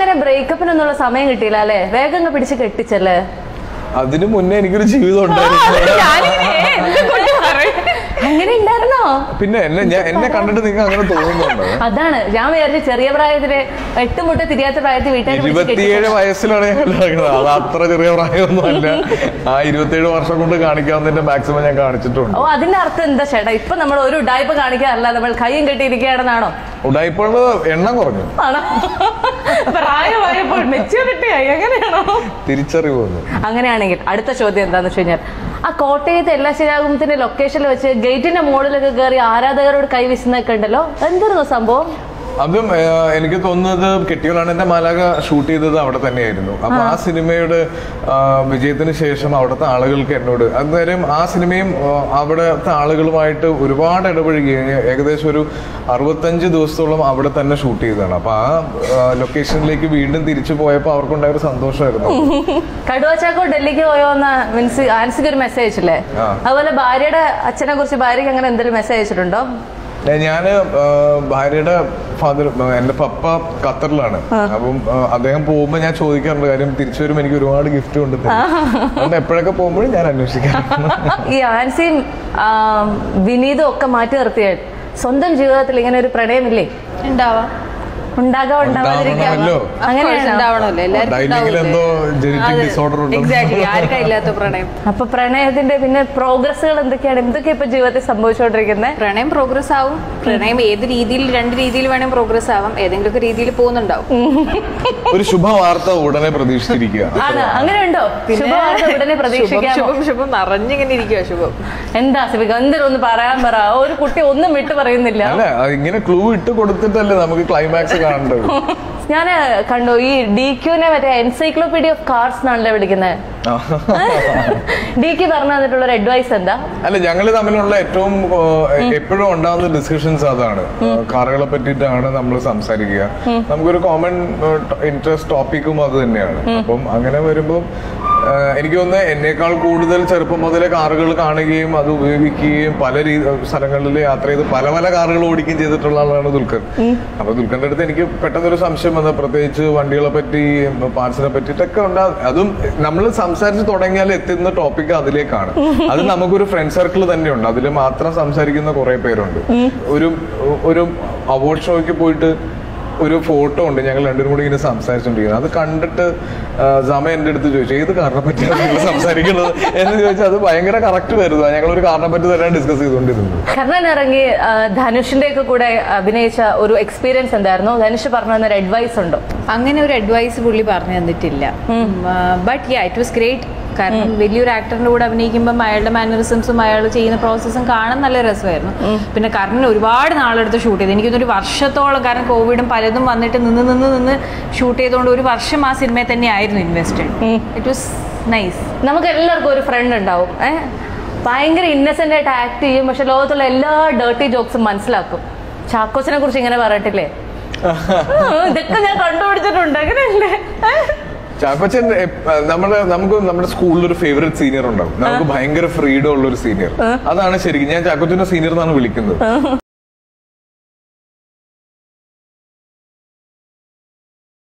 പിന്നെ ബ്രേക്കപ്പിനൊന്നുള്ള സമയം കിട്ടിയില്ല അല്ലേ വേഗം അങ്ങ് പിടിച്ച് കെട്ടിച്ചല്ലേ അതിനു മുന്നേ എനിക്കൊരു ജീവിതം ഉണ്ടായിരുന്നു ഞാനിങ്ങനെ എന്ത് കൊണ്ട് പറയും? അങ്ങനെ ഉണ്ടായിരുന്നോ പിന്നെ എന്നെ ഞാൻ എന്നെ കണ്ടിട്ട് നിങ്ങൾക്ക് അങ്ങനെ തോന്നുന്നുണ്ടോ അതാണ് ഞാൻ വിചാരിച്ചു ചെറിയ പ്രായത്തില് എട്ട് മുട്ട തിരിയാത്ത പ്രായത്തിൽ വീട്ടുകാർ ഇരുപത്തിയേഴ് വയസ്സിലാണ് ഞാൻ കല്യാണം അത് അത്ര ചെറിയ പ്രായമൊന്നുമല്ല ആ ഇരുപത്തിയേഴ് വർഷം കൊണ്ട് കാണിക്കാവുന്നതിന്റെ മാക്സിമം ഞാൻ കാണിച്ചിട്ടുണ്ട് ഓ അതിന്റെ അർത്ഥം എന്താ ചേട്ടാ ഇപ്പൊ നമ്മൾ ഒരു ഉടായ്പ കാണിക്കാറില്ല നമ്മൾ കൈയും കെട്ടിയിരിക്കുകയാണെന്നാണോ ഉടായിപ്പോള് എണ്ണം കുറഞ്ഞു ആണോ പ്രായമായപ്പോൾ മെച്യൂരിറ്റി ആയി എങ്ങനെയാണോ തിരിച്ചറിവ് വന്നു അങ്ങനെയാണെങ്കിൽ അടുത്ത ചോദ്യം എന്താന്ന് വെച്ച് കഴിഞ്ഞാൽ ആ കോട്ടയത്ത് എല്ലാ ശരിയാകുമ്പത്തിന്റെ ലൊക്കേഷനിൽ വെച്ച് ഗേറ്റിന്റെ മുകളിലൊക്കെ കയറി ആരാധകരോട് കൈവീശുന്നൊക്കെ ഉണ്ടല്ലോ എന്തായിരുന്നു സംഭവം അതും ഏഹ്, എനിക്ക് തോന്നുന്നത് കെട്ടിയോളാണ് എന്റെ മാലാക ഷൂട്ട് ചെയ്തത് അവിടെ തന്നെയായിരുന്നു അപ്പൊ ആ സിനിമയുടെ ആ, വിജയത്തിന് ശേഷം അവിടുത്തെ ആളുകൾക്ക് എന്നോട് അന്നേരം ആ സിനിമയും ആ, അവിടുത്തെ ആളുകളുമായിട്ട് ഒരുപാട് ഇടപഴകി ഏകദേശം ഒരു അറുപത്തഞ്ച് ദിവസത്തോളം അവിടെ തന്നെ ഷൂട്ട് ചെയ്തതാണ് അപ്പൊ ആ ലൊക്കേഷനിലേക്ക് വീണ്ടും തിരിച്ചു പോയപ്പോൾ അവർക്കുണ്ടായ ഒരു സന്തോഷമായിരുന്നു കടുവാച്ചാക്കോ ഡൽഹിക്ക് പോയോന്ന് മീൻസ് ആൻസിക്ക് ഒരു മെസ്സേജ് അയച്ചില്ലേ ആ. അതുപോലെ ഭാര്യയുടെ അച്ഛനെ കുറിച്ച് ഭാര്യയ്ക്ക് അങ്ങനെ എന്തെങ്കിലും മെസ്സേജ് അയച്ചിട്ടുണ്ടോ ഏ, ഞാന് ആ, ഭാര്യയുടെ ഫാദർ എന്റെ പപ്പ ഖത്തറിലാണ് അപ്പം ആ, അദ്ദേഹം പോകുമ്പോ ഞാൻ ചോദിക്കാറുണ്ട് കാര്യം തിരിച്ചു വരുമ്പോൾ എനിക്ക് ഒരുപാട് ഗിഫ്റ്റ് കൊണ്ട് തരും. അതുകൊണ്ട് എപ്പോഴൊക്കെ പോകുമ്പോഴും ഞാൻ അന്വേഷിക്കാറുണ്ട് ഈ ആൻസിയും ആ, വിനീതും ഒക്കെ മാറ്റി നിർത്തിയ സ്വന്തം ജീവിതത്തിൽ ഇങ്ങനെ ഒരു പ്രണയമില്ലേ ഉണ്ടാവാം ഉണ്ടാകാം ഉണ്ടാവാതിരിക്കാം ഉണ്ടാവണമല്ലോ. അങ്ങനെയാണോ ഉണ്ടാവണമല്ലോ എല്ലാവർക്കും ഡൈനിങ്ങിൽ എന്തോ ജനറ്റിക് ഡിസോർഡർ ഉണ്ട് എക്സാക്ട്ലി ആർക്കാ ഇല്ലാത്ത പ്രണയം അപ്പൊ പ്രണയത്തിന്റെ പിന്നെ പ്രോഗ്രസ്സുകൾ എന്തൊക്കെയാണ് എന്തൊക്കെയാ ഇപ്പൊ ജീവിതത്തിൽ സംഭവിച്ചുകൊണ്ടിരിക്കുന്നത് പ്രണയം പ്രോഗ്രസ് ആവും പ്രണയം ഏത് രീതിയിൽ രണ്ട് രീതിയിൽ വേണേൽ പ്രോഗ്രസ് ആവാം ഏതെങ്കിലുമൊക്കെ രീതിയിൽ പോകുന്നുണ്ടാവും ഒരു ശുഭവാർത്ത ഉടനെ പ്രതീക്ഷിച്ചിരിക്കുക ആണ് അങ്ങനെ ഉണ്ടോ ശുഭവാർത്ത ഉടനെ ശുഭം പ്രതീക്ഷിക്കാം ശുഭം ശുഭം നിറഞ്ഞിങ്ങനെ ഇരിക്കുക ശുഭം എന്താ സിബിക എന്തിനും ഒന്ന് പറയാൻ പറ ഒരു കുട്ടി ഒന്നും വിട്ടു പറയുന്നില്ല അല്ല അത് ഇങ്ങനെ ക്ലൂ ഇട്ട് കൊടുത്തിട്ടല്ലേ നമുക്ക് ക്ലൈമാക്സ് കാണേണ്ടത് ഞാൻ കണ്ടു ഈ ഡി ക്യൂനെ മറ്റേ എൻസൈക്ലോപീഡിയ ഓഫ് കാർസ് എന്നാണല്ലോ വിളിക്കുന്നത് ആ. ഡി ക്യു പറഞ്ഞു തന്നിട്ടുള്ള ഒരു അഡ്വൈസ് എന്താ അല്ല ഞങ്ങള് തമ്മിലുള്ള ഏറ്റവും എപ്പോഴും ഉണ്ടാകുന്ന ഡിസ്കഷൻസ് അതാണ് കാറുകളെ പറ്റിയിട്ടാണ് നമ്മൾ സംസാരിക്കുക നമുക്കൊരു കോമൺ ഇൻട്രസ്റ്റ് ടോപ്പിക്കും അത് തന്നെയാണ് അപ്പം അങ്ങനെ വരുമ്പോൾ എനിക്ക് തോന്നുന്നത് എന്നേക്കാൾ കൂടുതൽ ചെറുപ്പം മുതലേ കാറുകൾ കാണുകയും അത് ഉപയോഗിക്കുകയും പല രീ- സ്ഥലങ്ങളിൽ യാത്ര ചെയ്ത് പല പല കാറുകൾ ഓടിക്കുകയും ചെയ്തിട്ടുള്ള ആളാണ് ദുൽഖർ അപ്പൊ ദുൽഖറിന്റെ അടുത്ത് എനിക്ക് പെട്ടെന്നൊരു സംശയം വന്നത് പ്രത്യേകിച്ച് വണ്ടികളെ പറ്റി പാർട്സിനെ പറ്റിയിട്ടൊക്കെ ഉണ്ടാ അതും നമ്മൾ സംസാരിച്ച് തുടങ്ങിയാൽ എത്തുന്ന ടോപ്പിക് അതിലേക്കാണ് അത് നമുക്കൊരു ഫ്രണ്ട് സർക്കിൾ തന്നെയുണ്ട് അതിൽ മാത്രം സംസാരിക്കുന്ന കുറെ പേരുണ്ട് ഒരു ഒരു അവാർഡ് ഷോയ്ക്ക് പോയിട്ട് ഒരു ഫോട്ടോ ഉണ്ട് ഞങ്ങൾ രണ്ടുപേരും കൂടി ഇങ്ങനെ സംസാരിച്ചോണ്ടിരിക്കുന്നത് അത് കണ്ടിട്ട് ആ, സമ എന്റെ അടുത്ത് ചോദിച്ചു ഏത് കാറിനെ പറ്റിയാണ് നിങ്ങൾ സംസാരിക്കുന്നത് എന്ന് ചോദിച്ചാൽ അത് ഭയങ്കര കറക്റ്റ് വരുന്നു ഞങ്ങൾ ഒരു കാറിനെ പറ്റി തന്നെ ഡിസ്കസ് ചെയ്തുകൊണ്ടിരുന്നത് കർണൻ ഇറങ്ങി ആ, ധനുഷിന്റെ ഒക്കെ കൂടെ അഭിനയിച്ച ഒരു എക്സ്പീരിയൻസ് എന്തായിരുന്നു ധനുഷ് പറഞ്ഞു തന്നൊരു അഡ്വൈസ് ഉണ്ടോ അങ്ങനെ ഒരു അഡ്വൈസ് പുള്ളി പറഞ്ഞു തന്നിട്ടില്ല but ya it was great കാരണം വലിയൊരു ആക്ടറിന്റെ കൂടെ അഭിനയിക്കുമ്പോൾ അയാളുടെ മാനറിസംസും അയാൾ ചെയ്യുന്ന പ്രോസസ്സും കാണാൻ നല്ല രസമായിരുന്നു പിന്നെ കർണൻ ഒരുപാട് നാളെടുത്ത് ഷൂട്ട് ചെയ്തു എനിക്കൊരു വർഷത്തോളം കാരണം കോവിഡും പലതും വന്നിട്ട് നിന്ന് നിന്ന് നിന്ന് ഷൂട്ട് ചെയ്തുകൊണ്ട് ഒരു വർഷം ആ സിനിമയിൽ തന്നെ ആയിരുന്നു ഇൻവെസ്റ്റഡ് ഇറ്റ് വാസ് നൈസ് നമുക്ക് എല്ലാവർക്കും ഒരു ഫ്രണ്ട് ഉണ്ടാവും ഏഹ് ഭയങ്കര ഇന്നസെന്റ് ആയിട്ട് ആക്ട് ചെയ്യും പക്ഷെ ലോകത്തുള്ള എല്ലാ ഡേർട്ടി ജോക്സും മനസ്സിലാക്കും ചാക്കോച്ചിനെ കുറിച്ച് ഇങ്ങനെ പറയട്ടില്ലേ ആ, ഇതൊക്കെ ഞാൻ കണ്ടുപിടിച്ചിട്ടുണ്ട് അങ്ങനെയല്ലേ ചാക്കോച്ചൻ എപ്പ- നമ്മുടെ നമുക്ക് നമ്മുടെ സ്കൂളിൽ ഒരു ഫേവറേറ്റ് സീനിയർ ഉണ്ടാവും നമുക്ക് ഭയങ്കര ഫ്രീഡം ഉള്ള ഒരു സീനിയർ അതാണ് ശരിക്കും ഞാൻ ചാക്കോച്ചന്റെ സീനിയർ എന്നാണ് വിളിക്കുന്നത്